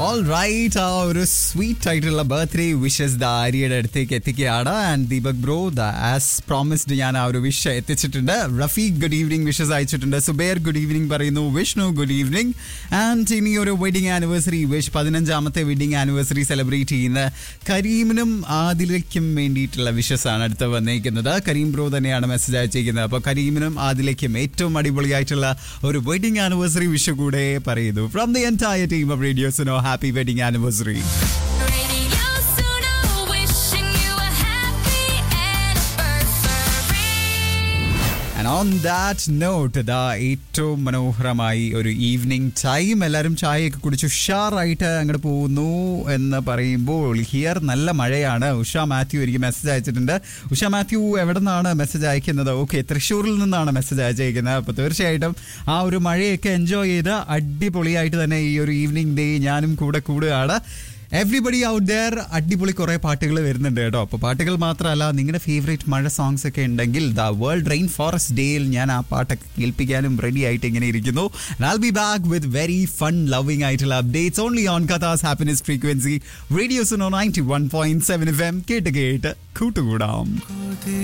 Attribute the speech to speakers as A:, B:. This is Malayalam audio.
A: ഓൾ റൈറ്റ് ആ ഒരു സ്വീറ്റ് ആയിട്ടുള്ള ബർത്ത്ഡേ വിഷസ് ദ ആര്യയുടെ അടുത്തേക്ക് എത്തിക്കുകയാണ് and Deepak bro the as promised ഞാൻ ആ ഒരു വിഷ് എത്തിച്ചിട്ടുണ്ട് റഫീഖ് ഗുഡ് ഈവനിങ് വിഷസ് അയച്ചിട്ടുണ്ട് സുബേർ ഗുഡ് ഈവനിങ് പറയുന്നു വിഷ്ണു ഗുഡ് ഈവനിങ് ആൻഡ് ഇനി ഒരു വെഡിങ് ആനിവേഴ്സറി വിഷ് പതിനഞ്ചാമത്തെ വെഡിങ് ആനിവേഴ്സറി സെലിബ്രേറ്റ് ചെയ്യുന്ന കരീമിനും ആദിലയ്ക്കും വേണ്ടിയിട്ടുള്ള വിഷസ് ആണ് അടുത്ത് വന്നേക്കുന്നത് കരീം ബ്രോ തന്നെയാണ് മെസ്സേജ് അയച്ചിരിക്കുന്നത് അപ്പോൾ കരീമിനും ആദിലയ്ക്കും ഏറ്റവും അടിപൊളിയായിട്ടുള്ള ഒരു വെഡിങ് ആനിവേഴ്സറി വിഷ് കൂടെ പറയുന്നു from the entire team of Radio Suno happy wedding anniversary
B: Radio Suno, wishing you a happy anniversary.
A: And on that note ദാ ഏറ്റവും മനോഹരമായി ഒരു ഈവനിങ് ടൈം എല്ലാവരും ചായയൊക്കെ കുടിച്ച് ഉഷാറായിട്ട് അങ്ങോട്ട് പോകുന്നു എന്ന് പറയുമ്പോൾ ഹിയർ നല്ല മഴയാണ് ഉഷ മാത്യു എനിക്ക് മെസ്സേജ് അയച്ചിട്ടുണ്ട് ഉഷ മാത്യു എവിടെ നിന്നാണ് മെസ്സേജ് അയക്കുന്നത് ഓക്കെ തൃശ്ശൂരിൽ നിന്നാണ് മെസ്സേജ് അയച്ചിരിക്കുന്നത് അപ്പോൾ തീർച്ചയായിട്ടും ആ ഒരു മഴയൊക്കെ എൻജോയ് ചെയ്ത് അടിപൊളിയായിട്ട് തന്നെ ഈ ഒരു ഈവനിങ് ഡേ ഞാനും കൂടെ കൂടുകയാണ് എവ്രിബഡി ഔട്ട് ദർ അടിപൊളി കുറെ പാട്ടുകൾ വരുന്നുണ്ട് കേട്ടോ അപ്പോൾ പാട്ടുകൾ മാത്രമല്ല നിങ്ങളുടെ ഫേവറേറ്റ് മഴ സോങ്സ് ഒക്കെ ഉണ്ടെങ്കിൽ ദ വേൾഡ് റെയിൻ ഫോറസ്റ്റ് ഡേയിൽ ഞാൻ ആ പാട്ടൊക്കെ കേൾപ്പിക്കാനും റെഡി ആയിട്ട് ഇങ്ങനെ ഇരിക്കുന്നു I'll be back with very fun loving ആയിട്ടുള്ള updates only on Qatar's happiness frequency radio's ninety one point seven F M കേട്ട് കേട്ട് കൂട്ടുകൂടാം